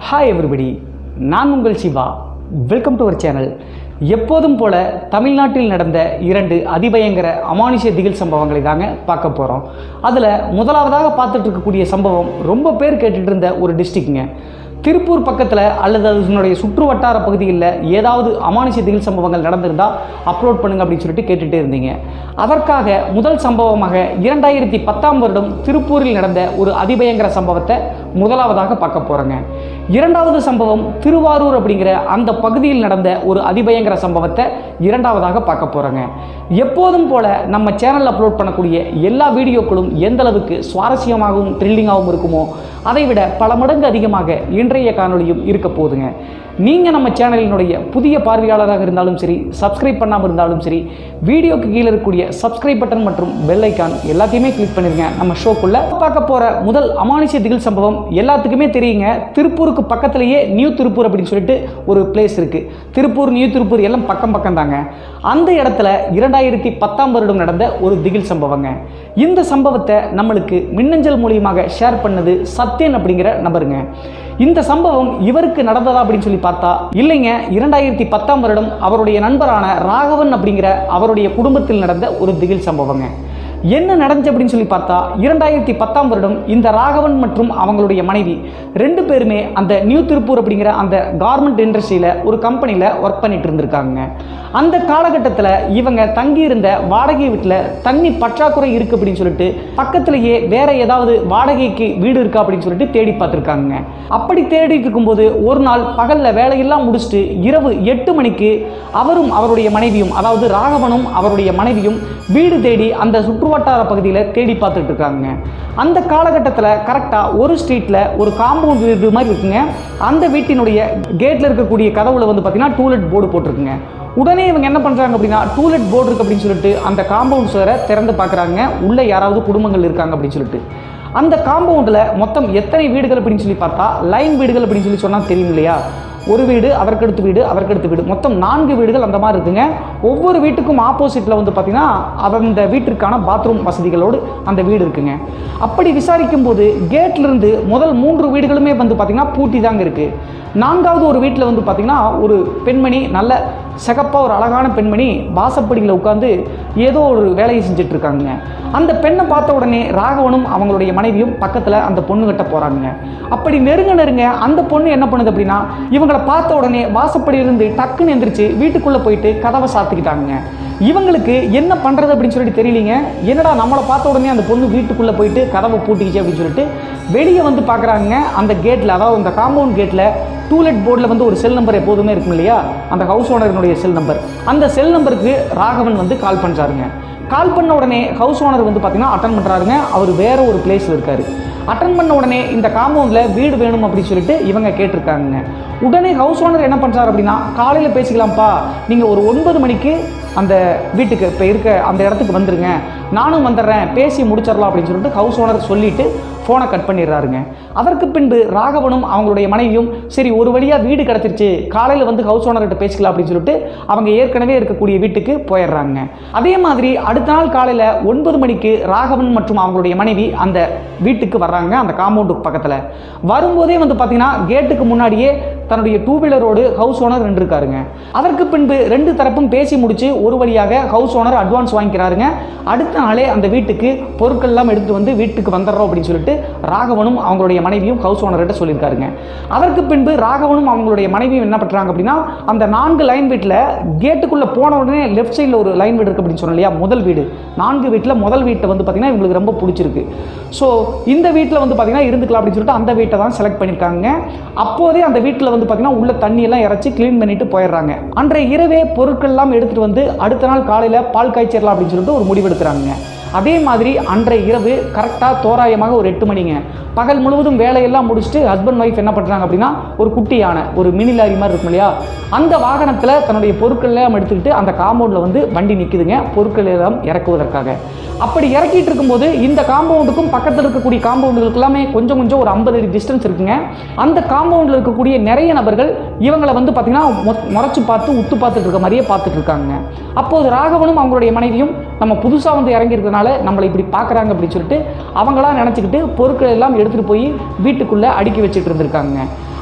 hi everybody நான் உங்கள் Siva welcome to our channel எப்போதும் போல தமிழ்நாட்டில் நடந்த இரண்டு அதிபயங்கர அமானுஷ்ய திகில் சம்பவங்களை தாங்க பார்க்க போகிறோம் அதில் முதலாவதாக பார்த்துட்டு இருக்கக்கூடிய சம்பவம் ரொம்ப பேர் கேட்டுட்டு இருந்த ஒரு டிஸ்ட்ரிக்ட்ங்க திருப்பூர் பக்கத்தில் அல்லது அதனுடைய சுற்று வட்டார பகுதிகளில் ஏதாவது அமானுஷ்ய திகில் சம்பவங்கள் நடந்திருந்தால் அப்லோட் பண்ணுங்க அப்படின்னு சொல்லிட்டு கேட்டுகிட்டே இருந்தீங்க அதற்காக முதல் சம்பவமாக இரண்டாயிரத்தி பத்தாம் வருடம் திருப்பூரில் நடந்த ஒரு அதிபயங்கர சம்பவத்தை முதலாவதாக பார்க்க போகிறோங்க இரண்டாவது சம்பவம் திருவாரூர் அப்படிங்கிற அந்த பகுதியில் நடந்த ஒரு அதிபயங்கர சம்பவத்தை இரண்டாவதாக பார்க்க போகிறோங்க எப்போதும் போல நம்ம சேனலில் அப்லோட் பண்ணக்கூடிய எல்லா வீடியோக்களும் எந்த அளவுக்கு சுவாரஸ்யமாகவும் த்ரில்லிங்காகவும் இருக்குமோ அதை விட பல மடங்கு அதிகமாக இன்றைய காணொளியும் இருக்க போகுதுங்க நீங்கள் நம்ம சேனலினுடைய புதிய பார்வையாளராக இருந்தாலும் சரி சப்ஸ்கிரைப் பண்ணாமல் இருந்தாலும் சரி வீடியோக்கு கீழே இருக்கக்கூடிய சப்ஸ்கிரைப் பட்டன் மற்றும் பெல் ஐக்கான் எல்லாத்தையுமே கிளிக் பண்ணிருங்க நம்ம ஷோக்குள்ள பார்க்க போகிற முதல் அமானுஷ்ய திகில் சம்பவம் எல்லாத்துக்குமே தெரியுங்க திருப்பூருக்கு பக்கத்திலேயே நியூ திருப்பூர் அப்படின்னு சொல்லிட்டு ஒரு பிளேஸ் இருக்குது திருப்பூர் நியூ திருப்பூர் எல்லாம் பக்கம் பக்கம் தாங்க அந்த இடத்துல இரண்டாயிரத்தி பத்தாம் வருடம் நடந்த ஒரு திகில் சம்பவங்க இந்த சம்பவத்தை நம்மளுக்கு மின்னஞ்சல் மூலியமாக ஷேர் பண்ணது சத்யன் அப்படிங்கிற நபருங்க இந்த சம்பவம் இவருக்கு நடந்ததா அப்படின்னு சொல்லி பார்த்தா இல்லைங்க இரண்டாயிரத்தி பத்தாம் வருடம் அவருடைய நண்பரான ராகவன் அப்படிங்கிற அவருடைய குடும்பத்தில் நடந்த ஒரு திகில் சம்பவங்க என்ன நடந்துச்சு அப்படின்னு சொல்லி பார்த்தா இரண்டாயிரத்தி பத்தாம் வருடம் இந்த ராகவன் மற்றும் அவங்களுடைய மனைவி ரெண்டு பேருமே அந்த நியூ திருப்பூர் அப்படிங்கிற அந்த கார்மெண்ட் இண்டஸ்ட்ரியில் ஒரு கம்பெனியில் ஒர்க் பண்ணிட்டு இருந்திருக்காங்க அந்த காலகட்டத்தில் இவங்க தங்கியிருந்த வாடகை வீட்டில் தண்ணி பற்றாக்குறை இருக்குது அப்படின்னு சொல்லிட்டு பக்கத்திலேயே வேற ஏதாவது வாடகைக்கு வீடு இருக்கா அப்படின்னு சொல்லிட்டு தேடி பார்த்துருக்காங்க அப்படி தேடிட்டு இருக்கும்போது ஒரு நாள் பகலில் வேலையெல்லாம் முடிச்சுட்டு இரவு எட்டு மணிக்கு அவரும் அவருடைய மனைவியும் அதாவது ராகவனும் அவருடைய மனைவியும் வீடு தேடி அந்த சுற்றுவட்டார பகுதியில் தேடி பார்த்துட்டு இருக்காங்க அந்த காலகட்டத்தில் கரெக்டாக ஒரு ஸ்ட்ரீட்டில் ஒரு காம்பவுண்ட் வீடு மாதிரி இருக்குங்க அந்த வீட்டினுடைய கேட்டில் இருக்கக்கூடிய கதவுல வந்து பார்த்தீங்கன்னா டூலெட் போர்டு போட்டிருக்குங்க உடனே இவங்க என்ன பண்ணுறாங்க அப்படின்னா டூலெட் போர்டு இருக்குது அப்படின்னு சொல்லிட்டு அந்த காம்பவுண்ட் சுவரை திறந்து பார்க்குறாங்க உள்ளே யாராவது குடும்பங்கள் இருக்காங்க அப்படின்னு சொல்லிட்டு அந்த காம்பவுண்டில் மொத்தம் எத்தனை வீடுகள் அப்படின்னு சொல்லி பார்த்தா லைன் வீடுகள் அப்படின்னு சொல்லி சொன்னால் தெரியும் இல்லையா ஒரு வீடு அதற்கடுத்து வீடு அதற்கடுத்து வீடு மொத்தம் நான்கு வீடுகள் அந்த மாதிரி இருக்குங்க ஒவ்வொரு வீட்டுக்கும் ஆப்போசிட்டில் வந்து பார்த்தீங்கன்னா அந்த வீட்டிற்கான பாத்ரூம் வசதிகளோடு அந்த வீடு இருக்குங்க அப்படி விசாரிக்கும் போது கேட்லேருந்து முதல் மூன்று வீடுகளுமே வந்து பார்த்தீங்கன்னா பூட்டி தாங்க இருக்குது நான்காவது ஒரு வீட்டில் வந்து பார்த்தீங்கன்னா ஒரு பெண்மணி நல்ல சிகப்பாக ஒரு அழகான பெண்மணி வாசப்படியில் உட்காந்து ஏதோ ஒரு வேலையை செஞ்சுட்டு இருக்காங்க அந்த பெண்ணை பார்த்த உடனே ராகவனும் அவங்களுடைய மனைவியும் பக்கத்தில் அந்த பொண்ணுகிட்ட போகிறாங்க அப்படி நெருங்க நெருங்க அந்த பொண்ணு என்ன பண்ணுது அப்படின்னா இவங்களை பார்த்த உடனே வாசப்படியிலிருந்து டக்குன்னு எந்திரிச்சு வீட்டுக்குள்ளே போயிட்டு கதவை சாத்திக்கிட்டாங்க இவங்களுக்கு என்ன பண்ணுறது அப்படின்னு சொல்லிட்டு தெரியலீங்க என்னடா நம்மளை பார்த்த உடனே அந்த பொண்ணு வீட்டுக்குள்ளே போயிட்டு கதவை பூட்டிக்கிச்சு அப்படின்னு சொல்லிட்டு வெளியே வந்து பார்க்குறாங்க அந்த கேட்டில் அதாவது அந்த காம்பவுண்ட் கேட்டில் டூலெட் போர்டில் வந்து ஒரு செல் நம்பர் எப்போதுமே இருக்கும் இல்லையா அந்த ஹவுஸ் ஓனரினுடைய செல் நம்பர் அந்த செல் நம்பருக்கு ராகவன் வந்து கால் பண்ணுறாருங்க கால் பண்ண உடனே ஹவுஸ் ஓனர் வந்து பார்த்தீங்கன்னா அட்டன் பண்ணுறாருங்க அவர் வேற ஒரு பிளேஸில் இருக்காரு அட்டன் பண்ண உடனே இந்த காம்பவுண்டில் வீடு வேணும் அப்படின்னு சொல்லிட்டு இவங்க கேட்டிருக்காங்க உடனே ஹவுஸ் ஓனர் என்ன பண்ணுறாரு அப்படின்னா காலையில் பேசிக்கலாம்ப்பா நீங்கள் ஒரு ஒன்பது மணிக்கு அந்த வீட்டுக்கு இப்போ இருக்க அந்த இடத்துக்கு வந்துருங்க நானும் வந்துடுறேன் பேசி முடிச்சிடலாம் அப்படின்னு சொல்லிட்டு ஹவுஸ் ஓனர் சொல்லிட்டு ஃபோனை கட் பண்ணிடுறாருங்க அதற்கு பின்பு ராகவனும் அவங்களுடைய மனைவியும் சரி ஒரு வழியாக வீடு கிடச்சிருச்சு காலையில் வந்து ஹவுஸ் ஓனர்கிட்ட பேசிக்கலாம் அப்படின்னு சொல்லிட்டு அவங்க ஏற்கனவே இருக்கக்கூடிய வீட்டுக்கு போயிடுறாங்க அதே மாதிரி அடுத்த நாள் காலையில் ஒன்பது மணிக்கு ராகவன் மற்றும் அவங்களுடைய மனைவி அந்த வீட்டுக்கு வர்றாங்க அந்த காம்பவுண்டுக்கு பக்கத்தில் வரும்போதே வந்து பார்த்தீங்கன்னா கேட்டுக்கு முன்னாடியே தன்னுடைய டூ வீலரோடு ஹவுஸ் ஓனர் நின்றுருக்காருங்க அதற்கு பின்பு ரெண்டு தரப்பும் பேசி முடிச்சு ஒரு வழியாக ஹவுஸ் ஓனர் அட்வான்ஸ் வாங்கிக்கிறாருங்க அடுத்த நாளே அந்த வீட்டுக்கு பொருட்கள் எல்லாம் எடுத்துட்டு வந்து வீட்டுக்கு வந்துடுறோம் அப்படின்னு சொல்லிட்டு ராகவனும் அவங்களுடைய மனைவியும் ஹவுஸ் ஓனர்கிட்ட சொல்லியிருக்காருங்க அதற்கு பின்பு ராகவனும் அவங்களுடைய மனைவியும் என்ன பண்ணுறாங்க அப்படின்னா அந்த நான்கு லைன் வீட்டில் கேட்டுக்குள்ளே போன உடனே லெஃப்ட் சைடில் ஒரு லைன் வீடு இருக்குது அப்படின்னு சொன்னோம் இல்லையா முதல் வீடு நான்கு வீட்டில் முதல் வீட்டை வந்து பார்த்தீங்கன்னா இவங்களுக்கு ரொம்ப பிடிச்சிருக்கு ஸோ இந்த வீட்டில் வந்து பார்த்தீங்கன்னா இருந்துக்கலாம் அப்படின்னு சொல்லிட்டு அந்த வீட்டை தான் செலக்ட் பண்ணியிருக்காங்க அப்போதே அந்த வீட்டில் வந்து பார்த்தீங்கன்னா உள்ள தண்ணி எல்லாம் இறச்சி க்ளீன் பண்ணிட்டு போயிடுறாங்க அன்றைய இரவே பொருட்கள் எல்லாம் எடுத்துகிட்டு வந்து அடுத்த நாள் காலையில் பால் காய்ச்சிடலாம் அப்படின்னு சொல்லிட்டு ஒரு முடிவெடுக்கிறாங்க அதே மாதிரி அன்றைய இரவு கரெக்டாக தோராயமாக ஒரு எட்டு மணிங்க பகல் முழுவதும் வேலையெல்லாம் முடிச்சுட்டு ஹஸ்பண்ட் ஒய்ஃப் என்ன பண்ணுறாங்க அப்படின்னா ஒரு குட்டி யானை ஒரு மினி லாரி மாதிரி இருக்கும் இல்லையா அந்த வாகனத்தில் தன்னுடைய பொருட்கள் எல்லாம் எடுத்துக்கிட்டு அந்த காம்பவுண்டில் வந்து வண்டி நிற்குதுங்க பொருட்கள் எல்லாம் இறக்குவதற்காக அப்படி இறக்கிட்டு இருக்கும்போது இந்த காம்பவுண்டுக்கும் பக்கத்தில் இருக்கக்கூடிய காம்பவுண்டுகளுக்கு எல்லாமே கொஞ்சம் கொஞ்சம் ஒரு ஐம்பது அடி டிஸ்டன்ஸ் இருக்குங்க அந்த காம்பவுண்டில் இருக்கக்கூடிய நிறைய நபர்கள் இவங்களை வந்து பார்த்தீங்கன்னா மொ- முறைச்சு பார்த்து உத்து பார்த்துட்டு இருக்க மாதிரியே பார்த்துட்டு இருக்காங்க அப்போது ராகவனும் அவங்களுடைய மனைவியும் நம்ம புதுசாக வந்து இறங்கி இருக்கறனால நம்மளை இப்படி பார்க்குறாங்க அப்படின்னு சொல்லிட்டு அவங்களா நினச்சிக்கிட்டு பொருட்கள் எல்லாம் எடுத்துகிட்டு போய் வீட்டுக்குள்ளே அடுக்கி வச்சுட்டு இருந்திருக்காங்க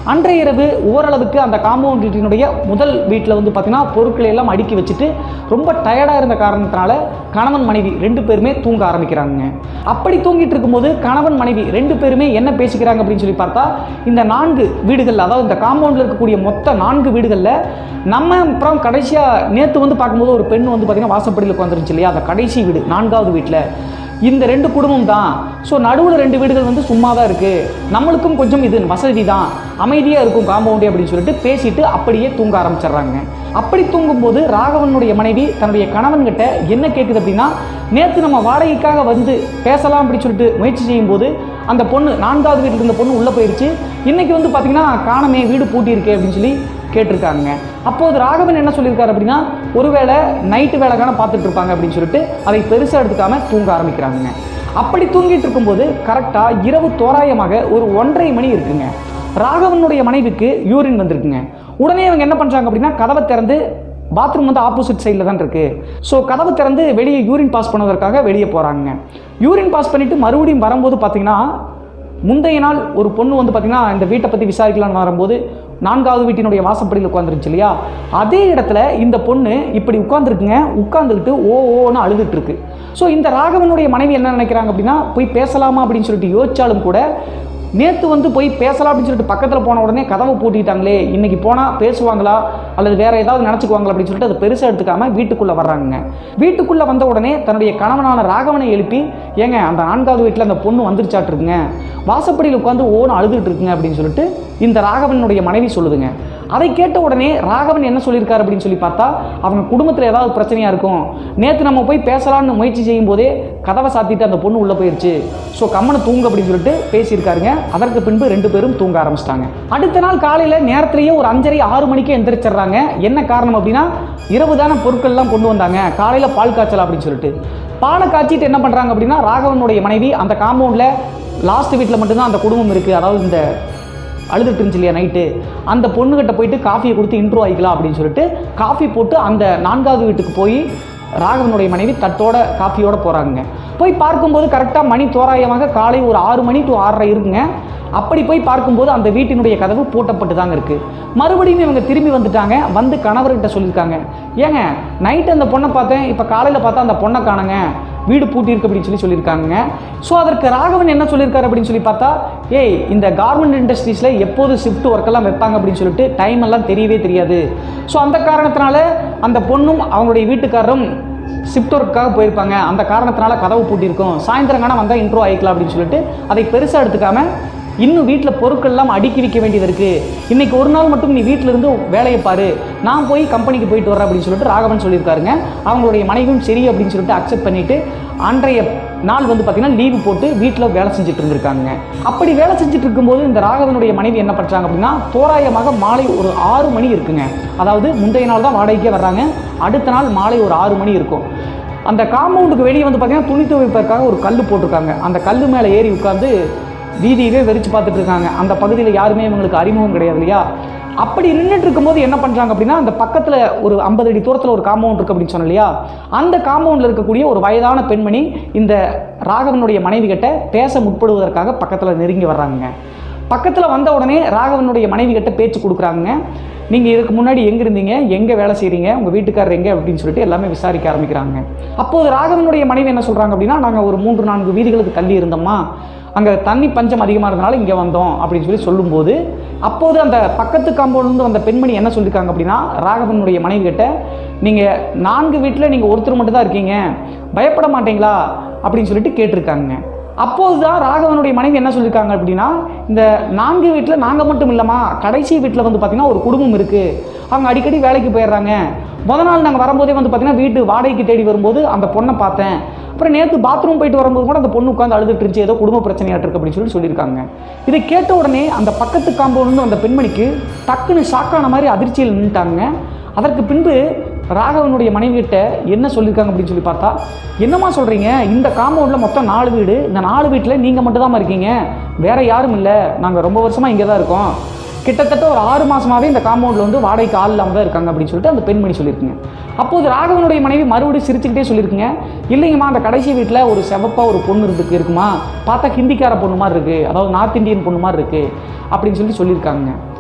அன்றைய இரவு ஓரளவுக்கு அந்த காம்பவுண்ட் வீட்டினுடைய முதல் வீட்டில் வந்து பார்த்தீங்கன்னா பொருட்களை எல்லாம் அடுக்கி வச்சுட்டு ரொம்ப டயர்டாக இருந்த காரணத்தினால கணவன் மனைவி ரெண்டு பேருமே தூங்க ஆரம்பிக்கிறாங்க அப்படி தூங்கிட்டு இருக்கும்போது கணவன் மனைவி ரெண்டு பேருமே என்ன பேசிக்கிறாங்க அப்படின்னு சொல்லி பார்த்தா இந்த நான்கு வீடுகள் அதாவது இந்த காம்பவுண்டில் இருக்கக்கூடிய மொத்த நான்கு வீடுகளில் நம்ம அப்புறம் கடைசியாக நேற்று வந்து பார்க்கும்போது ஒரு பெண் வந்து பார்த்தீங்கன்னா வாசப்படியில் உட்காந்துருச்சு இல்லையா அந்த கடைசி வீடு நான்காவது வீட்டில் இந்த ரெண்டு குடும்பம் தான் ஸோ நடுவில் ரெண்டு வீடுகள் வந்து சும்மா தான் இருக்குது நம்மளுக்கும் கொஞ்சம் இது வசதி தான் அமைதியாக இருக்கும் காம்பவுண்டே அப்படின்னு சொல்லிட்டு பேசிட்டு அப்படியே தூங்க ஆரம்பிச்சிடுறாங்க அப்படி தூங்கும்போது ராகவனுடைய மனைவி தன்னுடைய கணவன்கிட்ட என்ன கேட்குது அப்படின்னா நேற்று நம்ம வாடகைக்காக வந்து பேசலாம் அப்படின்னு சொல்லிட்டு முயற்சி செய்யும்போது அந்த பொண்ணு நான்காவது வீட்டில் இருந்த பொண்ணு உள்ளே போயிடுச்சு இன்னைக்கு வந்து பார்த்தீங்கன்னா காணமே வீடு பூட்டி இருக்கே அப்படின்னு சொல்லி கேட்டிருக்காங்க அப்போது ராகவன் என்ன சொல்லியிருக்காரு அப்படின்னா ஒருவேளை நைட்டு வேலைக்கான பார்த்துட்டு இருப்பாங்க அப்படின்னு சொல்லிட்டு அதை பெருசாக எடுத்துக்காம தூங்க ஆரம்பிக்கிறாங்க அப்படி தூங்கிட்டு இருக்கும்போது கரெக்டாக இரவு தோராயமாக ஒரு ஒன்றரை மணி இருக்குங்க ராகவனுடைய மனைவிக்கு யூரின் வந்திருக்குங்க உடனே அவங்க என்ன பண்ணுறாங்க அப்படின்னா கதவை திறந்து பாத்ரூம் வந்து ஆப்போசிட் சைடில் தான் இருக்குது ஸோ கதவு திறந்து வெளியே யூரின் பாஸ் பண்ணுவதற்காக வெளியே போகிறாங்க யூரின் பாஸ் பண்ணிவிட்டு மறுபடியும் வரும்போது பார்த்தீங்கன்னா முந்தைய நாள் ஒரு பொண்ணு வந்து பார்த்தீங்கன்னா இந்த வீட்டை பற்றி விசாரிக்கலாம்னு வரும்போது நான்காவது வீட்டினுடைய வாசப்படியில் உட்காந்துருச்சு இல்லையா அதே இடத்துல இந்த பொண்ணு இப்படி உட்காந்துருக்குங்க உட்காந்துக்கிட்டு ஓ ஓன்னு அழுதுட்டு இருக்கு ஸோ இந்த ராகவனுடைய மனைவி என்ன நினைக்கிறாங்க அப்படின்னா போய் பேசலாமா அப்படின்னு சொல்லிட்டு யோசிச்சாலும் கூட நேற்று வந்து போய் பேசலாம் அப்படின்னு சொல்லிட்டு பக்கத்தில் போன உடனே கதவை பூட்டிட்டாங்களே இன்னைக்கு போனால் பேசுவாங்களா அல்லது வேற ஏதாவது நினச்சிக்குவாங்களா அப்படின்னு சொல்லிட்டு அதை பெருசாக எடுத்துக்காம வீட்டுக்குள்ளே வர்றாங்க வீட்டுக்குள்ளே வந்த உடனே தன்னுடைய கணவனான ராகவனை எழுப்பி ஏங்க அந்த நான்காவது வீட்டில் அந்த பொண்ணு வந்துருச்சாட்டிருக்குங்க வாசப்படியில் உட்காந்து ஓன்னு அழுதுட்டு இருக்குங்க அப்படின்னு சொல்லிட்டு இந்த ராகவனுடைய மனைவி சொல்லுதுங்க அதை கேட்ட உடனே ராகவன் என்ன சொல்லியிருக்காரு அப்படின்னு சொல்லி பார்த்தா அவங்க குடும்பத்தில் ஏதாவது பிரச்சனையாக இருக்கும் நேற்று நம்ம போய் பேசலாம்னு முயற்சி செய்யும் போதே கதவை சாத்திட்டு அந்த பொண்ணு உள்ளே போயிருச்சு ஸோ கம்மனை தூங்க அப்படின்னு சொல்லிட்டு பேசியிருக்காருங்க அதற்கு பின்பு ரெண்டு பேரும் தூங்க ஆரம்பிச்சிட்டாங்க அடுத்த நாள் காலையில் நேரத்திலேயே ஒரு அஞ்சரை ஆறு மணிக்கு எந்திரிச்சிடுறாங்க என்ன காரணம் அப்படின்னா இரவு தானே பொருட்கள்லாம் கொண்டு வந்தாங்க காலையில் பால் காய்ச்சல் அப்படின்னு சொல்லிட்டு பாலை காய்ச்சிட்டு என்ன பண்ணுறாங்க அப்படின்னா ராகவனுடைய மனைவி அந்த காம்பவுண்டில் லாஸ்ட் வீட்டில் மட்டும்தான் அந்த குடும்பம் இருக்குது அதாவது இந்த அழுதுட்டு இருந்துச்சு இல்லையா நைட்டு அந்த பொண்ணுகிட்ட போயிட்டு காஃபியை கொடுத்து இன்ட்ரோ ஆகிக்கலாம் அப்படின்னு சொல்லிட்டு காஃபி போட்டு அந்த நான்காவது வீட்டுக்கு போய் ராகவனுடைய மனைவி தட்டோட காஃபியோட போகிறாங்க போய் பார்க்கும்போது கரெக்டாக மணி தோராயமாக காலை ஒரு ஆறு மணி டு ஆறரை இருக்குங்க அப்படி போய் பார்க்கும்போது அந்த வீட்டினுடைய கதவு பூட்டப்பட்டு தாங்க இருக்குது மறுபடியும் இவங்க திரும்பி வந்துட்டாங்க வந்து கணவர்கிட்ட சொல்லியிருக்காங்க ஏங்க நைட்டு அந்த பொண்ணை பார்த்தேன் இப்போ காலையில் பார்த்தா அந்த பொண்ணை காணுங்க வீடு பூட்டி இருக்கு அப்படின்னு சொல்லி சொல்லியிருக்காங்க ஸோ அதற்கு ராகவன் என்ன சொல்லியிருக்காரு அப்படின்னு சொல்லி பார்த்தா ஏய் இந்த கார்மெண்ட் இண்டஸ்ட்ரீஸில் எப்போது ஷிஃப்ட் ஒர்க்கெல்லாம் வைப்பாங்க அப்படின்னு சொல்லிட்டு டைம் எல்லாம் தெரியவே தெரியாது ஸோ அந்த காரணத்தினால அந்த பொண்ணும் அவங்களுடைய வீட்டுக்காரரும் ஷிஃப்ட் ஒர்க்காக போயிருப்பாங்க அந்த காரணத்தினால கதவு பூட்டியிருக்கும் சாயந்தரங்கான வந்தால் இன்ட்ரோ ஆகிக்கலாம் அப்படின்னு சொல்லிட்டு அதை பெருசாக எடுத்துக்காம இன்னும் வீட்டில் பொருட்கள்லாம் அடுக்கி வைக்க வேண்டியது இருக்குது இன்னைக்கு ஒரு நாள் மட்டும் நீ வீட்டில் இருந்து வேலையை பாரு நான் போய் கம்பெனிக்கு போயிட்டு வரேன் அப்படின்னு சொல்லிட்டு ராகவன் சொல்லியிருக்காருங்க அவங்களுடைய மனைவியும் சரி அப்படின்னு சொல்லிட்டு அக்செப்ட் பண்ணிட்டு அன்றைய நாள் வந்து பார்த்தீங்கன்னா லீவு போட்டு வீட்டில் வேலை செஞ்சுட்டு இருந்திருக்காங்க அப்படி வேலை செஞ்சுட்டு இருக்கும்போது இந்த ராகவனுடைய மனைவி என்ன பண்ணுறாங்க அப்படின்னா தோராயமாக மாலை ஒரு ஆறு மணி இருக்குங்க அதாவது முந்தைய நாள் தான் வாடகைக்கே வர்றாங்க அடுத்த நாள் மாலை ஒரு ஆறு மணி இருக்கும் அந்த காம்பவுண்டுக்கு வெளியே வந்து பார்த்தீங்கன்னா துணி துவைப்பதற்காக ஒரு கல் போட்டிருக்காங்க அந்த கல் மேலே ஏறி உட்காந்து வீதியவே வெறிச்சு பார்த்துட்டு இருக்காங்க அந்த பகுதியில் யாருமே இவங்களுக்கு அறிமுகம் கிடையாது இல்லையா அப்படி நின்றுட்டு இருக்கும்போது என்ன பண்ணுறாங்க அப்படின்னா அந்த பக்கத்தில் ஒரு ஐம்பது அடி தூரத்தில் ஒரு காம்பவுண்ட் இருக்குது அப்படின்னு சொன்னோம் இல்லையா அந்த காம்பவுண்டில் இருக்கக்கூடிய ஒரு வயதான பெண்மணி இந்த ராகவனுடைய மனைவி கிட்ட பேச முற்படுவதற்காக பக்கத்தில் நெருங்கி வர்றாங்க பக்கத்தில் வந்த உடனே ராகவனுடைய மனைவி கிட்ட பேச்சு கொடுக்குறாங்க நீங்கள் இதுக்கு முன்னாடி எங்கே இருந்தீங்க எங்கே வேலை செய்கிறீங்க உங்கள் வீட்டுக்காரர் எங்கே அப்படின்னு சொல்லிட்டு எல்லாமே விசாரிக்க ஆரம்பிக்கிறாங்க அப்போது ராகவனுடைய மனைவி என்ன சொல்கிறாங்க அப்படின்னா நாங்கள் ஒரு மூன்று நான்கு வீதிகளுக்கு தள்ளி இருந்தோம்மா அங்கே தண்ணி பஞ்சம் அதிகமாக இருந்தனால இங்கே வந்தோம் அப்படின்னு சொல்லி சொல்லும்போது அப்போது அந்த பக்கத்து காம்பவுண்ட்லேருந்து வந்த பெண்மணி என்ன சொல்லியிருக்காங்க அப்படின்னா ராகவனுடைய மனைவி கிட்ட நீங்கள் நான்கு வீட்டில் நீங்கள் ஒருத்தர் மட்டும் தான் இருக்கீங்க பயப்பட மாட்டீங்களா அப்படின்னு சொல்லிட்டு கேட்டிருக்காங்க அப்போது தான் ராகவனுடைய மனைவி என்ன சொல்லியிருக்காங்க அப்படின்னா இந்த நான்கு வீட்டில் நாங்கள் மட்டும் இல்லைம்மா கடைசி வீட்டில் வந்து பார்த்திங்கன்னா ஒரு குடும்பம் இருக்குது அவங்க அடிக்கடி வேலைக்கு போயிடுறாங்க முத நாள் நாங்கள் வரும்போதே வந்து பார்த்திங்கன்னா வீட்டு வாடகைக்கு தேடி வரும்போது அந்த பொண்ணை பார்த்தேன் அப்புறம் நேற்று பாத்ரூம் போயிட்டு வரும்போது கூட அந்த பொண்ணு உட்காந்து அழுதுட்டு இருந்துச்சு ஏதோ குடும்ப பிரச்சனையாட்டு இருக்கு அப்படின்னு சொல்லி சொல்லியிருக்காங்க இதை கேட்ட உடனே அந்த பக்கத்து காம்பவுண்ட் அந்த பெண்மணிக்கு டக்குன்னு ஷாக்கான மாதிரி அதிர்ச்சியில் நின்றுட்டாங்க அதற்கு பின்பு ராகவனுடைய மனைவிகிட்ட என்ன சொல்லியிருக்காங்க அப்படின்னு சொல்லி பார்த்தா என்னம்மா சொல்கிறீங்க இந்த காம்பவுண்டில் மொத்தம் நாலு வீடு இந்த நாலு வீட்டில் நீங்கள் மட்டும் இருக்கீங்க வேற யாரும் இல்லை நாங்கள் ரொம்ப வருஷமாக இங்கே தான் இருக்கோம் கிட்டத்தட்ட ஒரு ஆறு மாசமாவே இந்த காம்பவுண்டில் வந்து வாடகைக்கு ஆள் இல்லாமல் தான் இருக்காங்க அப்படின்னு சொல்லிட்டு அந்த பெண்மணி சொல்லியிருக்குங்க அப்போது ராகவனுடைய மனைவி மறுபடியும் சிரிச்சுக்கிட்டே சொல்லியிருக்குங்க இல்லைங்கம்மா அந்த கடைசி வீட்டில் ஒரு செவப்பா ஒரு பொண்ணு இருக்கு இருக்குமா பார்த்தா ஹிந்திக்கார பொண்ணு மாதிரி இருக்குது அதாவது நார்த் இந்தியன் பொண்ணு மாதிரி இருக்குது அப்படின்னு சொல்லி சொல்லியிருக்காங்க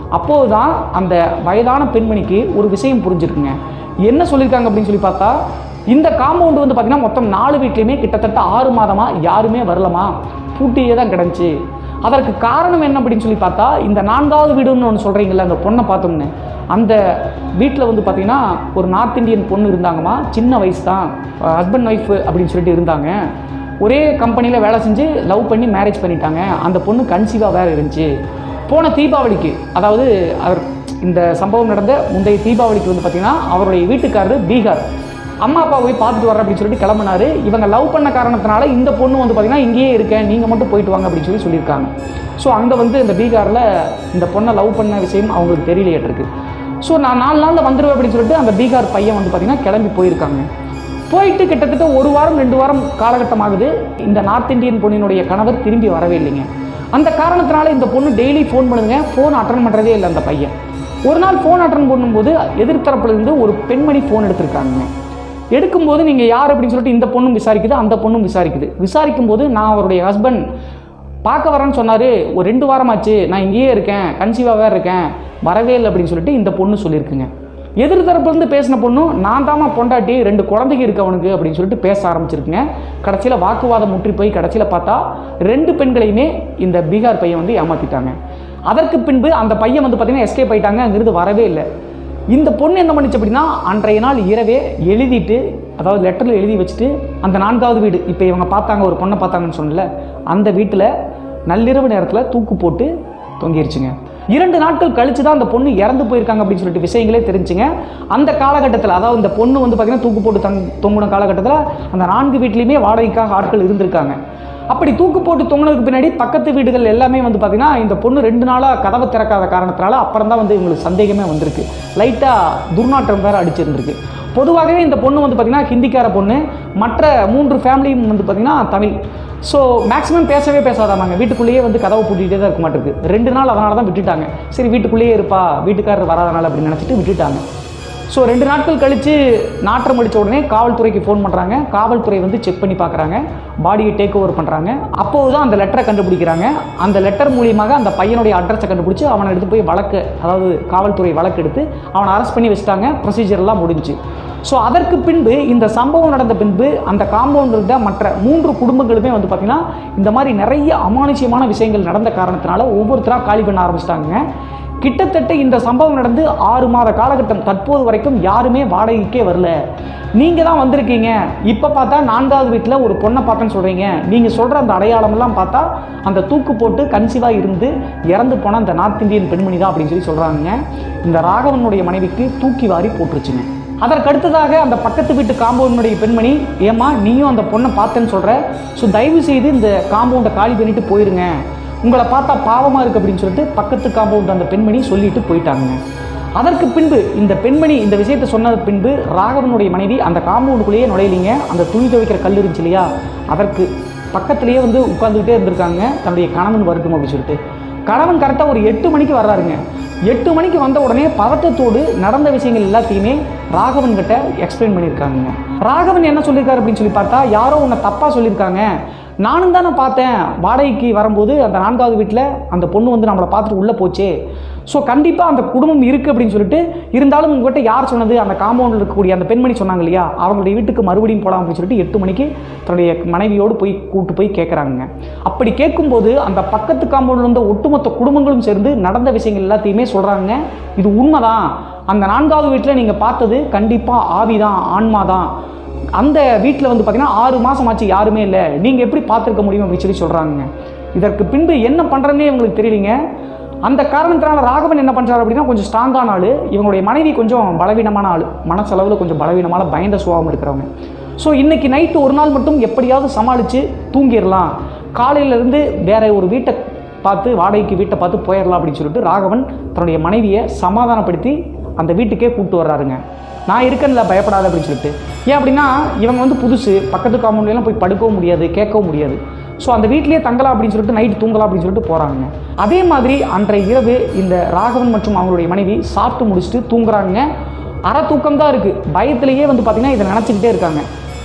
அப்போது தான் அந்த வயதான பெண்மணிக்கு ஒரு விஷயம் புரிஞ்சிருக்குங்க என்ன சொல்லியிருக்காங்க அப்படின்னு சொல்லி பார்த்தா இந்த காம்பவுண்டு வந்து பார்த்திங்கன்னா மொத்தம் நாலு வீட்லேயுமே கிட்டத்தட்ட ஆறு மாதமாக யாருமே வரலமா பூட்டியே தான் கிடந்துச்சு அதற்கு காரணம் என்ன அப்படின்னு சொல்லி பார்த்தா இந்த நான்காவது வீடுன்னு ஒன்று சொல்கிறீங்களா அந்த பொண்ணை பார்த்தோம்னு அந்த வீட்டில் வந்து பார்த்திங்கன்னா ஒரு நார்த் இந்தியன் பொண்ணு இருந்தாங்கம்மா சின்ன வயசு தான் ஹஸ்பண்ட் ஒய்ஃப் அப்படின்னு சொல்லிட்டு இருந்தாங்க ஒரே கம்பெனியில் வேலை செஞ்சு லவ் பண்ணி மேரேஜ் பண்ணிட்டாங்க அந்த பொண்ணு கன்சீவாக வேறு இருந்துச்சு போன தீபாவளிக்கு அதாவது அவர் இந்த சம்பவம் நடந்த முந்தைய தீபாவளிக்கு வந்து பார்த்திங்கன்னா அவருடைய வீட்டுக்காரரு பீகார் அம்மா அப்பா போய் பார்த்துட்டு வரேன் அப்படின்னு சொல்லிட்டு கிளம்புனாரு இவங்க லவ் பண்ண காரணத்தினால இந்த பொண்ணு வந்து பார்த்திங்கன்னா இங்கேயே இருக்கேன் நீங்கள் மட்டும் போயிட்டு வாங்க அப்படின்னு சொல்லி சொல்லியிருக்காங்க ஸோ அங்கே வந்து இந்த பீகாரில் இந்த பொண்ணை லவ் பண்ண விஷயம் அவங்களுக்கு தெரியலையாட்டிருக்கு ஸோ நான் நாலு நாளில் வந்துடுவேன் அப்படின்னு சொல்லிட்டு அந்த பீகார் பையன் வந்து பார்த்திங்கன்னா கிளம்பி போயிருக்காங்க போயிட்டு கிட்டத்தட்ட ஒரு வாரம் ரெண்டு வாரம் காலகட்டம் ஆகுது இந்த நார்த் இந்தியன் பொண்ணினுடைய கணவர் திரும்பி வரவே இல்லைங்க அந்த காரணத்தினால இந்த பொண்ணு டெய்லி ஃபோன் பண்ணுதுங்க ஃபோன் அட்டன் பண்ணுறதே இல்லை அந்த பையன் ஒரு நாள் ஃபோன் அட்டன் பண்ணும்போது எதிர்த்தரப்புல இருந்து ஒரு பெண்மணி ஃபோன் எடுத்திருக்காங்க எடுக்கும்போது நீங்கள் யார் அப்படின்னு சொல்லிட்டு இந்த பொண்ணும் விசாரிக்குது அந்த பொண்ணும் விசாரிக்குது விசாரிக்கும் போது நான் அவருடைய ஹஸ்பண்ட் பார்க்க வரேன்னு சொன்னார் ஒரு ரெண்டு வாரமாச்சு நான் இங்கேயே இருக்கேன் கன்சீவாக வேறு இருக்கேன் வரவே இல்லை அப்படின்னு சொல்லிட்டு இந்த பொண்ணு சொல்லியிருக்குங்க எதிர் தரப்புலேருந்து பேசின பொண்ணும் நான் தாமா பொண்டாட்டி ரெண்டு குழந்தைங்க இருக்கு அவனுக்கு அப்படின்னு சொல்லிட்டு பேச ஆரம்பிச்சிருக்குங்க கடைசியில் வாக்குவாதம் முற்றி போய் கடைசியில் பார்த்தா ரெண்டு பெண்களையுமே இந்த பீகார் பையன் வந்து ஏமாற்றிட்டாங்க அதற்கு பின்பு அந்த பையன் வந்து பார்த்தீங்கன்னா எஸ்கேப் ஆயிட்டாங்க அங்கிருந்து வரவே இல்லை இந்த பொண்ணு என்ன பண்ணுச்சு அப்படின்னா அன்றைய நாள் இரவே எழுதிட்டு அதாவது லெட்டரில் எழுதி வச்சுட்டு அந்த நான்காவது வீடு இப்போ இவங்க பார்த்தாங்க ஒரு பொண்ணை பார்த்தாங்கன்னு சொன்னல அந்த வீட்டில் நள்ளிரவு நேரத்தில் தூக்கு போட்டு தொங்கிருச்சுங்க இரண்டு நாட்கள் கழிச்சு தான் அந்த பொண்ணு இறந்து போயிருக்காங்க அப்படின்னு சொல்லிட்டு விஷயங்களே தெரிஞ்சுங்க அந்த காலகட்டத்தில் அதாவது இந்த பொண்ணு வந்து பார்த்தீங்கன்னா தூக்கு போட்டு தங் தொங்குன காலகட்டத்தில் அந்த நான்கு வீட்லேயுமே வாடகைக்காக ஆட்கள் இருந்திருக்காங்க அப்படி தூக்கு போட்டு தொங்கினதுக்கு பின்னாடி பக்கத்து வீடுகள் எல்லாமே வந்து பார்த்தீங்கன்னா இந்த பொண்ணு ரெண்டு நாளாக கதவை திறக்காத காரணத்தினால அப்புறம் தான் வந்து இவங்களுக்கு சந்தேகமே வந்திருக்கு லைட்டாக துர்நாற்றம் வேறு அடிச்சிருந்திருக்கு பொதுவாகவே இந்த பொண்ணு வந்து பார்த்திங்கன்னா ஹிந்திக்கார பொண்ணு மற்ற மூன்று ஃபேமிலியும் வந்து பார்த்திங்கன்னா தமிழ் ஸோ மேக்ஸிமம் பேசவே பேசாதாமாங்க வீட்டுக்குள்ளேயே வந்து கதவை பூட்டிகிட்டே தான் இருக்க மாட்டேருக்கு ரெண்டு நாள் அதனால தான் விட்டுட்டாங்க சரி வீட்டுக்குள்ளேயே இருப்பா வீட்டுக்காரர் வராதனால அப்படின்னு நினச்சிட்டு விட்டுட்டாங்க ஸோ ரெண்டு நாட்கள் கழித்து நாற்றம் அடித்த உடனே காவல்துறைக்கு ஃபோன் பண்ணுறாங்க காவல்துறை வந்து செக் பண்ணி பார்க்குறாங்க பாடியை டேக் ஓவர் பண்ணுறாங்க அப்போது தான் அந்த லெட்டரை கண்டுபிடிக்கிறாங்க அந்த லெட்டர் மூலியமாக அந்த பையனுடைய அட்ரஸை கண்டுபிடிச்சி அவனை எடுத்து போய் வழக்கு அதாவது காவல்துறை வழக்கு எடுத்து அவனை அரெஸ்ட் பண்ணி வச்சுட்டாங்க ப்ரொசீஜர்லாம் முடிஞ்சு ஸோ அதற்கு பின்பு இந்த சம்பவம் நடந்த பின்பு அந்த காம்பவுண்டில் இருந்த மற்ற மூன்று குடும்பங்களுமே வந்து பார்த்திங்கன்னா இந்த மாதிரி நிறைய அமானுஷ்யமான விஷயங்கள் நடந்த காரணத்தினால ஒவ்வொருத்தராக காலி பண்ண ஆரம்பிச்சிட்டாங்க கிட்டத்தட்ட இந்த சம்பவம் நடந்து ஆறு மாத காலகட்டம் தற்போது வரைக்கும் யாருமே வாடகைக்கே வரல நீங்கள் தான் வந்திருக்கீங்க இப்போ பார்த்தா நான்காவது வீட்டில் ஒரு பொண்ணை பார்த்தேன்னு சொல்கிறீங்க நீங்கள் சொல்கிற அந்த அடையாளமெல்லாம் பார்த்தா அந்த தூக்கு போட்டு கன்சீவாக இருந்து இறந்து போன அந்த நார்த் இந்தியன் பெண்மணி தான் அப்படின்னு சொல்லி சொல்கிறாங்க இந்த ராகவனுடைய மனைவிக்கு தூக்கி வாரி போட்டுருச்சுங்க அதற்கடுத்ததாக அந்த பக்கத்து வீட்டு காம்பவுண்டுடைய பெண்மணி ஏமா நீயும் அந்த பொண்ணை பார்த்தேன்னு சொல்கிற ஸோ தயவு செய்து இந்த காம்பவுண்டை காலி பண்ணிட்டு போயிருங்க உங்களை பார்த்தா பாவமாக இருக்குது அப்படின்னு சொல்லிட்டு பக்கத்து காம்பவுண்ட் அந்த பெண்மணி சொல்லிட்டு போயிட்டாங்க அதற்கு பின்பு இந்த பெண்மணி இந்த விஷயத்தை சொன்னது பின்பு ராகவனுடைய மனைவி அந்த காம்பவுண்டுக்குள்ளேயே நுழையலிங்க அந்த துணி துவைக்கிற கல் இருந்துச்சு இல்லையா அதற்கு பக்கத்துலேயே வந்து உட்காந்துக்கிட்டே இருந்திருக்காங்க தன்னுடைய கணவன் வரட்டும் அப்படின்னு சொல்லிட்டு கணவன் கரெக்டாக ஒரு எட்டு மணிக்கு வர்றாருங்க எட்டு மணிக்கு வந்த உடனே பதட்டத்தோடு நடந்த விஷயங்கள் எல்லாத்தையுமே ராகவன் கிட்ட எக்ஸ்பிளைன் பண்ணியிருக்காங்க ராகவன் என்ன சொல்லியிருக்காரு அப்படின்னு சொல்லி பார்த்தா யாரோ உன்னை தப்பாக சொல்லியிருக்காங்க நானும் தானே பார்த்தேன் வாடகைக்கு வரும்போது அந்த நான்காவது வீட்டில் அந்த பொண்ணு வந்து நம்மளை பார்த்துட்டு உள்ளே போச்சே ஸோ கண்டிப்பாக அந்த குடும்பம் இருக்குது அப்படின்னு சொல்லிட்டு இருந்தாலும் உங்கள்கிட்ட யார் சொன்னது அந்த காம்பவுண்டில் இருக்கக்கூடிய அந்த பெண்மணி சொன்னாங்க இல்லையா அவங்களுடைய வீட்டுக்கு மறுபடியும் போகலாம் அப்படின்னு சொல்லிட்டு எட்டு மணிக்கு தன்னுடைய மனைவியோடு போய் கூட்டு போய் கேட்குறாங்க அப்படி கேட்கும்போது அந்த பக்கத்து காம்பவுண்டில் இருந்த ஒட்டுமொத்த குடும்பங்களும் சேர்ந்து நடந்த விஷயங்கள் எல்லாத்தையுமே சொல்கிறாங்க இது உண்மைதான் அந்த நான்காவது வீட்டில் நீங்கள் பார்த்தது கண்டிப்பாக ஆவி தான் ஆன்மா தான் அந்த வீட்டில் வந்து பார்த்தீங்கன்னா ஆறு மாதம் ஆச்சு யாருமே இல்லை நீங்கள் எப்படி பார்த்துருக்க முடியும் அப்படின்னு சொல்லி சொல்கிறாங்க இதற்கு பின்பு என்ன பண்ணுறதுனே இவங்களுக்கு தெரியலிங்க அந்த காரணத்தினால ராகவன் என்ன பண்ணுறாரு அப்படின்னா கொஞ்சம் ஸ்ட்ராங்கான ஆள் இவங்களுடைய மனைவி கொஞ்சம் பலவீனமான ஆள் மனசளவில் கொஞ்சம் பலவீனமான பயந்த சுபாவம் இருக்கிறவங்க ஸோ இன்னைக்கு நைட்டு ஒரு நாள் மட்டும் எப்படியாவது சமாளித்து தூங்கிடலாம் காலையிலேருந்து வேற ஒரு வீட்டை பார்த்து வாடகைக்கு வீட்டை பார்த்து போயிடலாம் அப்படின்னு சொல்லிட்டு ராகவன் தன்னுடைய மனைவியை சமாதானப்படுத்தி அந்த வீட்டுக்கே கூப்பிட்டு வர்றாருங்க நான் இருக்கேன்ல பயப்படாத அப்படின்னு சொல்லிட்டு ஏன் அப்படின்னா இவங்க வந்து புதுசு பக்கத்து காம்பவுண்ட்லாம் போய் படுக்கவும் முடியாது கேட்கவும் முடியாது ஸோ அந்த வீட்லேயே தங்கலாம் அப்படின்னு சொல்லிட்டு நைட்டு தூங்கலாம் அப்படின்னு சொல்லிட்டு போகிறாங்க அதே மாதிரி அன்றைய இரவு இந்த ராகவன் மற்றும் அவங்களுடைய மனைவி சாப்பிட்டு முடிச்சுட்டு தூங்குறாங்க அரை தூக்கம் தான் இருக்குது பயத்திலேயே வந்து பார்த்திங்கன்னா இதை நினச்சிக்கிட்டே இருக்காங்க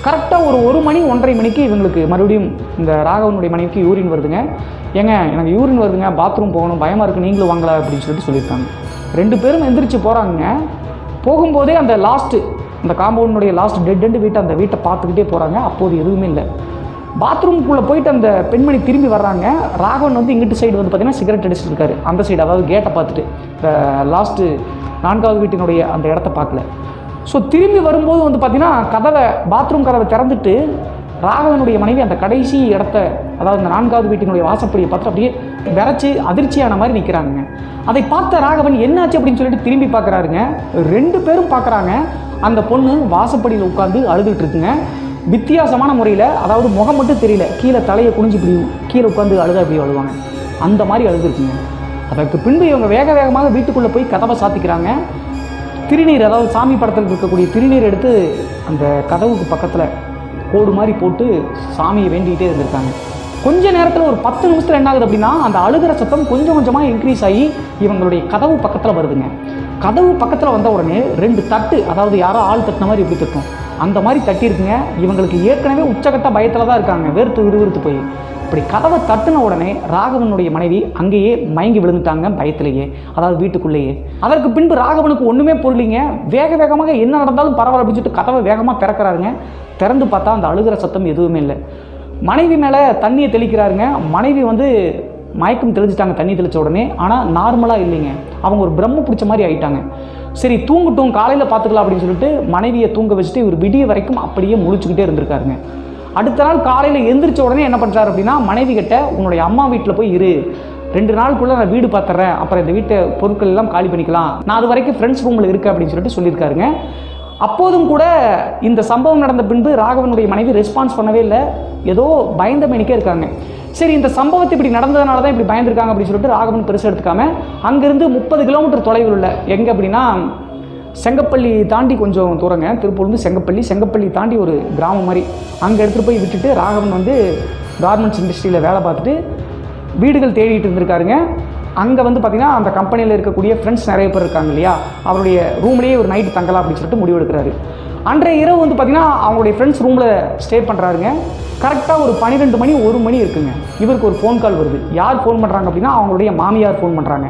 கரெக்டாக ஒரு ஒரு மணி ஒன்றரை மணிக்கு இவங்களுக்கு மறுபடியும் இந்த ராகவனுடைய மனைவிக்கு யூரின் வருதுங்க ஏங்க எனக்கு யூரின் வருதுங்க பாத்ரூம் போகணும் பயமாக இருக்குது நீங்களும் வாங்கலாம் அப்படின்னு சொல்லிட்டு சொல்லியிருக்காங்க ரெண்டு பேரும் எந்திரிச்சு போகிறாங்க போகும்போதே அந்த லாஸ்ட்டு அந்த காம்பவுண்டுடைய லாஸ்ட் டெட் எண்டு வீட்டை அந்த வீட்டை பார்த்துக்கிட்டே போகிறாங்க அப்போது எதுவுமே இல்லை பாத்ரூம்குள்ளே போயிட்டு அந்த பெண்மணி திரும்பி வர்றாங்க ராகவன் வந்து இங்கிட்டு சைடு வந்து பார்த்தீங்கன்னா சிகரெட் அடிச்சிட்டு இருக்காரு அந்த சைடு அதாவது கேட்டை பார்த்துட்டு லாஸ்ட்டு நான்காவது வீட்டினுடைய அந்த இடத்த பார்க்கல ஸோ திரும்பி வரும்போது வந்து பார்த்தீங்கன்னா கதவை பாத்ரூம் கதவை திறந்துட்டு ராகவனுடைய மனைவி அந்த கடைசி இடத்த அதாவது அந்த நான்காவது வீட்டினுடைய வாசப்படியை பார்த்து அப்படியே விரைச்சி அதிர்ச்சியான மாதிரி நிற்கிறாங்க அதை பார்த்த ராகவன் என்னாச்சு அப்படின்னு சொல்லிட்டு திரும்பி பார்க்குறாருங்க ரெண்டு பேரும் பார்க்குறாங்க அந்த பொண்ணு வாசப்படியில் உட்காந்து அழுதுட்டு இருக்குங்க வித்தியாசமான முறையில் அதாவது முகம் மட்டும் தெரியல கீழே தலையை குனிஞ்சு இப்படி கீழே உட்காந்து அழுதா இப்படி அழுவாங்க அந்த மாதிரி அழுதுருக்குங்க அதற்கு பின்பு இவங்க வேக வேகமாக வீட்டுக்குள்ளே போய் கதவை சாத்திக்கிறாங்க திருநீர் அதாவது சாமி படத்தில் இருக்கக்கூடிய திருநீர் எடுத்து அந்த கதவுக்கு பக்கத்தில் கோடு மாதிரி போட்டு சாமியை வேண்டிக்கிட்டே இருந்திருக்காங்க கொஞ்ச நேரத்தில் ஒரு பத்து நிமிஷத்தில் என்ன ஆகுது அப்படின்னா அந்த அழுகிற சத்தம் கொஞ்சம் கொஞ்சமாக இன்க்ரீஸ் ஆகி இவங்களுடைய கதவு பக்கத்தில் வருதுங்க கதவு பக்கத்தில் வந்த உடனே ரெண்டு தட்டு அதாவது யாரோ ஆள் தட்டின மாதிரி இப்படி தட்டும் அந்த மாதிரி தட்டியிருக்குங்க இவங்களுக்கு ஏற்கனவே உச்சக்கட்ட பயத்தில் தான் இருக்காங்க வேர்த்து விறுவிறுத்து போய் இப்படி கதவை தட்டின உடனே ராகவனுடைய மனைவி அங்கேயே மயங்கி விழுந்துட்டாங்க பயத்திலேயே அதாவது வீட்டுக்குள்ளேயே அதற்கு பின்பு ராகவனுக்கு ஒன்றுமே பொருளிங்க வேக வேகமாக என்ன நடந்தாலும் பரவாயில்ல அப்படின்னு சொல்லிட்டு கதவை வேகமாக திறக்கிறாருங்க திறந்து பார்த்தா அந்த அழுகிற சத்தம் எதுவுமே இல்லை மனைவி மேலே தண்ணியை தெளிக்கிறாருங்க மனைவி வந்து மயக்கம் தெளிச்சிட்டாங்க தண்ணி தெளிச்ச உடனே ஆனால் நார்மலாக இல்லைங்க அவங்க ஒரு பிரம்ம பிடிச்ச மாதிரி ஆயிட்டாங்க சரி தூங்கட்டும் காலையில் பார்த்துக்கலாம் அப்படின்னு சொல்லிட்டு மனைவியை தூங்க வச்சுட்டு இவர் விடிய வரைக்கும் அப்படியே முழிச்சுக்கிட்டே இருந்திருக்காருங்க அடுத்த நாள் காலையில் எந்திரிச்ச உடனே என்ன பண்ணுறாரு அப்படின்னா மனைவி கிட்ட உன்னுடைய அம்மா வீட்டில் போய் இரு ரெண்டு நாளுக்குள்ளே நான் வீடு பார்த்துறேன் அப்புறம் இந்த வீட்டை பொருட்கள் எல்லாம் காலி பண்ணிக்கலாம் நான் அது வரைக்கும் ஃப்ரெண்ட்ஸ் ரூமில் இருக்கேன் அப்படின்னு சொல்லிட்டு சொல்லியிருக்காருங்க அப்போதும் கூட இந்த சம்பவம் நடந்த பின்பு ராகவனுடைய மனைவி ரெஸ்பான்ஸ் பண்ணவே இல்லை ஏதோ பயந்த மேனிக்கே இருக்காங்க சரி இந்த சம்பவத்தை இப்படி நடந்ததுனால தான் இப்படி பயந்துருக்காங்க அப்படின்னு சொல்லிட்டு ராகவன் பெருசாக எடுத்துக்காம அங்கேருந்து முப்பது கிலோமீட்டர் தொலைவில் உள்ள எங்கே அப்படின்னா செங்கப்பள்ளி தாண்டி கொஞ்சம் தூரங்க திருப்பூர்லேருந்து செங்கப்பள்ளி செங்கப்பள்ளி தாண்டி ஒரு கிராமம் மாதிரி அங்கே எடுத்துகிட்டு போய் விட்டுட்டு ராகவன் வந்து கார்மெண்ட்ஸ் இண்டஸ்ட்ரியில் வேலை பார்த்துட்டு வீடுகள் தேடிட்டு இருந்திருக்காருங்க அங்கே வந்து பார்த்திங்கன்னா அந்த கம்பெனியில் இருக்கக்கூடிய ஃப்ரெண்ட்ஸ் நிறைய பேர் இருக்காங்க இல்லையா அவருடைய ரூம்லேயே ஒரு நைட்டு தங்கலாம் அப்படின்னு சொல்லிட்டு முடிவு எடுக்கிறாரு அன்றைய இரவு வந்து பார்த்திங்கன்னா அவங்களுடைய ஃப்ரெண்ட்ஸ் ரூமில் ஸ்டே பண்ணுறாருங்க கரெக்டாக ஒரு பன்னிரெண்டு மணி ஒரு மணி இருக்குங்க இவருக்கு ஒரு ஃபோன் கால் வருது யார் ஃபோன் பண்ணுறாங்க அப்படின்னா அவங்களுடைய மாமியார் ஃபோன் பண்ணுறாங்க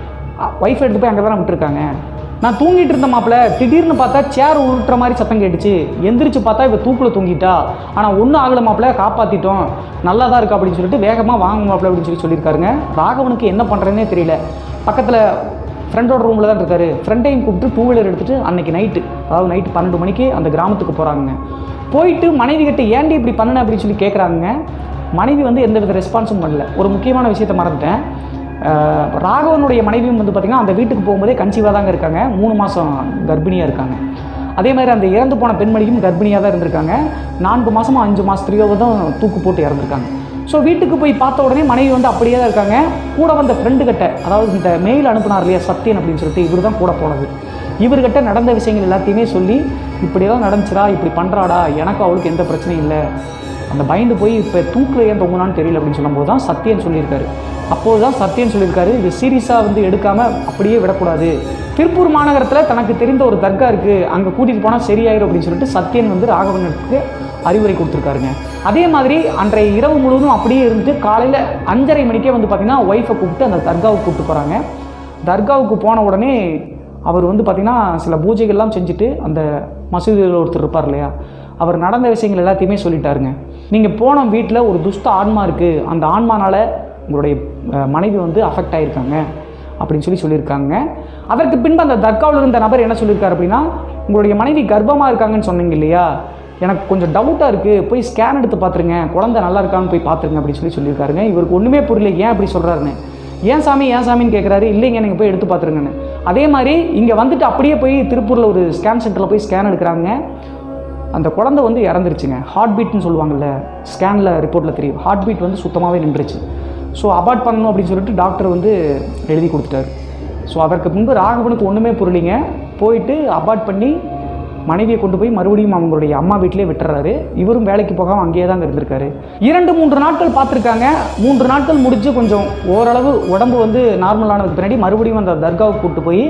ஒய்ஃப் எடுத்து போய் அங்கே தானே விட்டுருக்காங்க நான் தூங்கிட்டு இருந்த மாப்பிள்ள திடீர்னு பார்த்தா சேர் உருட்டுற மாதிரி சத்தம் கேட்டுச்சு எந்திரிச்சு பார்த்தா இவ தூக்கில் தூங்கிட்டா ஆனால் ஒன்றும் ஆகலை மாப்பிள்ள காப்பாற்றிட்டோம் நல்லா தான் இருக்கா அப்படின்னு சொல்லிட்டு வேகமாக வாங்க மாப்பிள்ள அப்படின்னு சொல்லி சொல்லியிருக்காருங்க ராகவனுக்கு என்ன பண்ணுறேன்னே தெரியல பக்கத்தில் ஃப்ரெண்டோட ரூமில் தான் இருக்காரு ஃப்ரெண்டையும் கூப்பிட்டு டூ வீலர் எடுத்துகிட்டு அன்னைக்கு நைட்டு அதாவது நைட்டு பன்னெண்டு மணிக்கு அந்த கிராமத்துக்கு போகிறாங்க போயிட்டு மனைவி கிட்ட ஏன்டி இப்படி பண்ணன அப்படின்னு சொல்லி கேட்குறாங்க மனைவி வந்து எந்த வித ரெஸ்பான்ஸும் பண்ணல ஒரு முக்கியமான விஷயத்தை மறந்துட்டேன் அஹ் ராகவனுடைய மனைவியும் வந்து பார்த்திங்கன்னா அந்த வீட்டுக்கு போகும்போதே கன்சீவாக தாங்க இருக்காங்க மூணு மாதம் கர்ப்பிணியாக இருக்காங்க அதே மாதிரி அந்த இறந்து போன பெண்மணியும் கர்ப்பிணியாக தான் இருந்திருக்காங்க நான்கு மாதமும் அஞ்சு மாதத்துலையோ தான் தூக்கு போட்டு இறந்துருக்காங்க ஸோ வீட்டுக்கு போய் பார்த்த உடனே மனைவி வந்து அப்படியே தான் இருக்காங்க கூட வந்த ஃப்ரெண்டு கிட்ட அதாவது இந்த மெயில் அனுப்புனார் இல்லையா சத்யன் அப்படின்னு சொல்லிட்டு இவர் தான் கூட போனது இவர்கிட்ட நடந்த விஷயங்கள் எல்லாத்தையுமே சொல்லி இப்படியெல்லாம் நடந்துச்சுடா இப்படி பண்ணுறாடா எனக்கும் அவளுக்கு எந்த பிரச்சனையும் இல்லை அந்த பயந்து போய் இப்போ தூக்கில் ஏன் தொங்குனான்னு தெரியல அப்படின்னு சொல்லும்போது தான் சத்யன் சொல்லியிருக்காரு அப்போது தான் சத்யன் சொல்லியிருக்காரு இது சீரியஸாக வந்து எடுக்காமல் அப்படியே விடக்கூடாது திருப்பூர் மாநகரத்தில் தனக்கு தெரிந்த ஒரு தர்கா இருக்குது அங்கே கூட்டிகிட்டு போனால் சரியாயிரும் அப்படின்னு சொல்லிட்டு சத்யன் வந்து ராகவனுக்கு அறிவுரை கொடுத்துருக்காருங்க அதே மாதிரி அன்றைய இரவு முழுவதும் அப்படியே இருந்து காலையில் அஞ்சரை மணிக்கே வந்து பார்த்திங்கன்னா ஒய்ஃபை கூப்பிட்டு அந்த தர்காவுக்கு கூப்பிட்டு போகிறாங்க தர்காவுக்கு போன உடனே அவர் வந்து பார்த்திங்கன்னா சில பூஜைகள்லாம் செஞ்சுட்டு அந்த மசூதியில் ஒருத்தர் இருப்பார் இல்லையா அவர் நடந்த விஷயங்கள் எல்லாத்தையுமே சொல்லிட்டாருங்க நீங்கள் போன வீட்டில் ஒரு துஷ்ட ஆன்மா இருக்குது அந்த ஆன்மானால உங்களுடைய அஹ், மனைவி வந்து அஃபெக்ட் ஆகியிருக்காங்க அப்படின்னு சொல்லி சொல்லியிருக்காங்க அதற்கு பின்பு அந்த தர்காவில் இருந்த நபர் என்ன சொல்லியிருக்காரு அப்படின்னா உங்களுடைய மனைவி கர்ப்பமாக இருக்காங்கன்னு சொன்னீங்க இல்லையா எனக்கு கொஞ்சம் டவுட்டாக இருக்குது போய் ஸ்கேன் எடுத்து பார்த்துருங்க குழந்தை நல்லா இருக்கான்னு போய் பார்த்துருங்க அப்படின்னு சொல்லி சொல்லியிருக்காருங்க இவருக்கு ஒன்றுமே புரியல ஏன் அப்படி சொல்கிறாருன்னு ஏன் சாமி ஏன் சாமின்னு கேட்குறாரு இல்லைங்க நீங்கள் போய் எடுத்து பார்த்துருங்கன்னு அதே மாதிரி இங்கே வந்துட்டு அப்படியே போய் திருப்பூரில் ஒரு ஸ்கேன் சென்டரில் போய் ஸ்கேன் எடுக்கிறாங்க அந்த குழந்தை வந்து இறந்துருச்சுங்க ஹார்ட் பீட்னு சொல்லுவாங்கல்ல ஸ்கேனில் ரிப்போர்ட்டில் தெரியும் ஹார்ட் பீட் வந்து சுத்தமாகவே நின்றுச்சு ஸோ அபார்ட் பண்ணணும் அப்படின்னு சொல்லிட்டு டாக்டர் வந்து எழுதி கொடுத்துட்டாரு ஸோ அதற்கு முன்பு ராகவனுக்கு ஒன்றுமே புரியலிங்க போயிட்டு அபார்ட் பண்ணி மனைவியை கொண்டு போய் மறுபடியும் அவங்களுடைய அம்மா வீட்டிலே விட்டுறாரு இவரும் வேலைக்கு போகாமல் அங்கேயே தாங்க இருந்திருக்காரு இரண்டு மூன்று நாட்கள் பார்த்துருக்காங்க மூன்று நாட்கள் முடிஞ்சு கொஞ்சம் ஓரளவு உடம்பு வந்து நார்மலானதுக்கு பின்னாடி மறுபடியும் அந்த தர்காவுக்கு கூப்பிட்டு போய்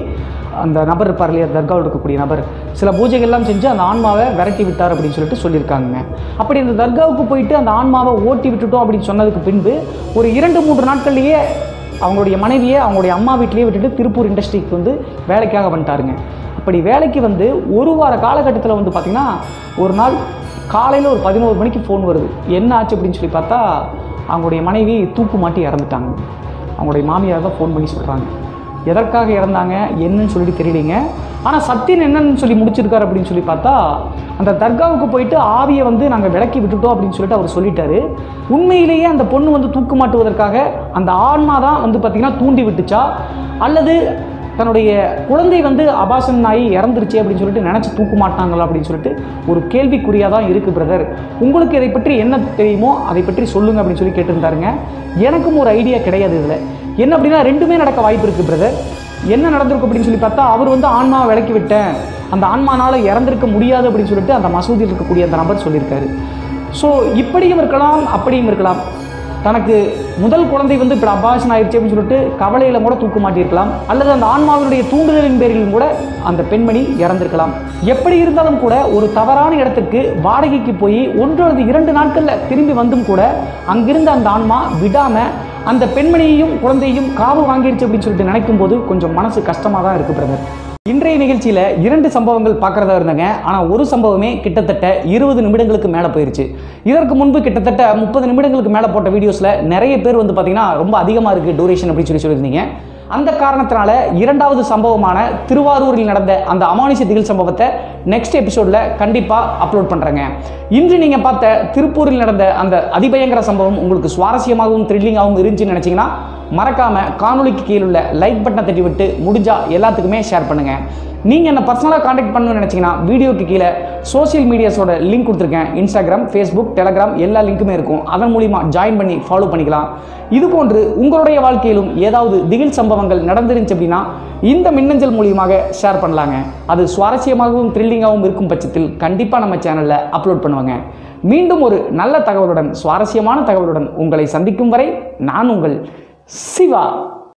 அந்த நபர் இருப்பார் இல்லையா தர்காவில் இருக்கக்கூடிய நபர் சில பூஜைகள்லாம் செஞ்சு அந்த ஆன்மாவை விரட்டி விட்டார் அப்படின்னு சொல்லிட்டு சொல்லியிருக்காங்க அப்படி அந்த தர்காவுக்கு போயிட்டு அந்த ஆன்மாவை ஓட்டி விட்டுட்டோம் அப்படின்னு சொன்னதுக்கு பின்பு ஒரு இரண்டு மூன்று நாட்கள்லேயே அவங்களுடைய மனைவியை அவங்களுடைய அம்மா வீட்டிலேயே விட்டுட்டு திருப்பூர் இண்டஸ்ட்ரிக்கு வந்து வேலைக்காக வந்துட்டாருங்க அப்படி வேலைக்கு வந்து ஒரு வார காலகட்டத்தில் வந்து பார்த்திங்கன்னா ஒரு நாள் காலையில் ஒரு பதினோரு மணிக்கு ஃபோன் வருது என்ன ஆச்சு அப்படின்னு சொல்லி பார்த்தா அவங்களுடைய மனைவி தூக்கு மாட்டி இறந்துட்டாங்க அவங்களுடைய மாமியார் தான் ஃபோன் பண்ணி சொல்கிறாங்க எதற்காக இறந்தாங்க என்னன்னு சொல்லிட்டு தெரியலைங்க ஆனால் சத்தியன் என்னன்னு சொல்லி முடிச்சிருக்காரு அப்படின்னு சொல்லி பார்த்தா அந்த தர்காவுக்கு போயிட்டு ஆவியை வந்து நாங்கள் விலக்கி விட்டுட்டோம் அப்படின்னு சொல்லிட்டு அவர் சொல்லிட்டாரு உண்மையிலேயே அந்த பொண்ணு வந்து தூக்கு மாட்டுவதற்காக அந்த ஆன்மா தான் வந்து பார்த்திங்கன்னா தூண்டி விட்டுச்சா அல்லது தன்னுடைய குழந்தை வந்து அபாசன் ஆகி இறந்துருச்சு அப்படின்னு சொல்லிட்டு நினச்சி தூக்க மாட்டாங்களா அப்படின்னு சொல்லிட்டு ஒரு கேள்விக்குறியாக தான் இருக்குது பிரதர் உங்களுக்கு இதை பற்றி என்ன தெரியுமோ அதை பற்றி சொல்லுங்க அப்படின்னு சொல்லி கேட்டிருந்தாருங்க எனக்கும் ஒரு ஐடியா கிடையாது இதில் என்ன அப்படின்னா ரெண்டுமே நடக்க வாய்ப்பு இருக்குது பிரதர் என்ன நடந்திருக்கு அப்படின்னு சொல்லி பார்த்தா அவர் வந்து ஆன்மாவை விலக்கி விட்டேன் அந்த ஆன்மானால இறந்திருக்க முடியாது அப்படின்னு சொல்லிட்டு அந்த மசூதியில் இருக்கக்கூடிய அந்த நபர் சொல்லியிருக்காரு ஸோ இப்படியும் இருக்கலாம் அப்படியும் இருக்கலாம் தனக்கு முதல் குழந்தை வந்து இப்போ அபாஷன் ஆயிடுச்சு அப்படின்னு சொல்லிட்டு கவலையில் கூட தூக்க மாட்டியிருக்கலாம் அல்லது அந்த ஆன்மாவினுடைய தூண்டுதலின் பேரிலும் கூட அந்த பெண்மணி இறந்திருக்கலாம் எப்படி இருந்தாலும் கூட ஒரு தவறான இடத்துக்கு வாடகைக்கு போய் ஒன்று அல்லது இரண்டு நாட்களில் திரும்பி வந்தும் கூட அங்கிருந்த அந்த ஆன்மா விடாமல் அந்த பெண்மணியையும் குழந்தையையும் காவு வாங்கிடுச்சு அப்படின்னு சொல்லிட்டு நினைக்கும் போது கொஞ்சம் மனசு கஷ்டமாக தான் இருக்குது பிரதர் இன்றைய நிகழ்ச்சியில் இரண்டு சம்பவங்கள் பார்க்குறதா இருந்தாங்க ஆனால் ஒரு சம்பவமே கிட்டத்தட்ட இருபது நிமிடங்களுக்கு மேலே போயிருச்சு இதற்கு முன்பு கிட்டத்தட்ட முப்பது நிமிடங்களுக்கு மேலே போட்ட வீடியோஸில் நிறைய பேர் வந்து பார்த்தீங்கன்னா ரொம்ப அதிகமாக இருக்குது டூரேஷன் அப்படின்னு சொல்லி சொல்லியிருந்தீங்க அந்த காரணத்தினால இரண்டாவது சம்பவமான திருவாரூரில் நடந்த அந்த அமானுஷ திகில் சம்பவத்தை நெக்ஸ்ட் எபிசோடில் கண்டிப்பாக அப்லோட் பண்ணுறேங்க இன்று நீங்கள் பார்த்த திருப்பூரில் நடந்த அந்த அதிபயங்கர சம்பவம் உங்களுக்கு சுவாரஸ்யமாகவும் த்ரில்லிங்காகவும் இருந்துச்சுன்னு நினச்சிங்கன்னா மறக்காம காணொளிக்கு கீழே உள்ள லைக் பட்டனை தட்டி விட்டு முடிஞ்சா எல்லாத்துக்குமே ஷேர் பண்ணுங்க நீங்க என்ன பர்சனலாக காண்டாக்ட் பண்ணணும்னு நினைச்சீங்கன்னா வீடியோக்கு கீழே சோஷியல் மீடியாஸோட லிங்க் கொடுத்துருக்கேன் இன்ஸ்டாகிராம் ஃபேஸ்புக் டெலகிராம் எல்லா லிங்க்குமே இருக்கும் அதன் மூலிமா ஜாயின் பண்ணி ஃபாலோ பண்ணிக்கலாம் இது போன்று உங்களுடைய வாழ்க்கையிலும் ஏதாவது திகில் சம்பவங்கள் நடந்துருந்துச்சு அப்படின்னா இந்த மின்னஞ்சல் மூலியமாக ஷேர் பண்ணலாங்க அது சுவாரஸ்யமாகவும் த்ரில்லிங்காகவும் இருக்கும் பட்சத்தில் கண்டிப்பாக நம்ம சேனலில் அப்லோட் பண்ணுவாங்க மீண்டும் ஒரு நல்ல தகவலுடன் சுவாரஸ்யமான தகவலுடன் உங்களை சந்திக்கும் வரை நான் உங்கள் சிவா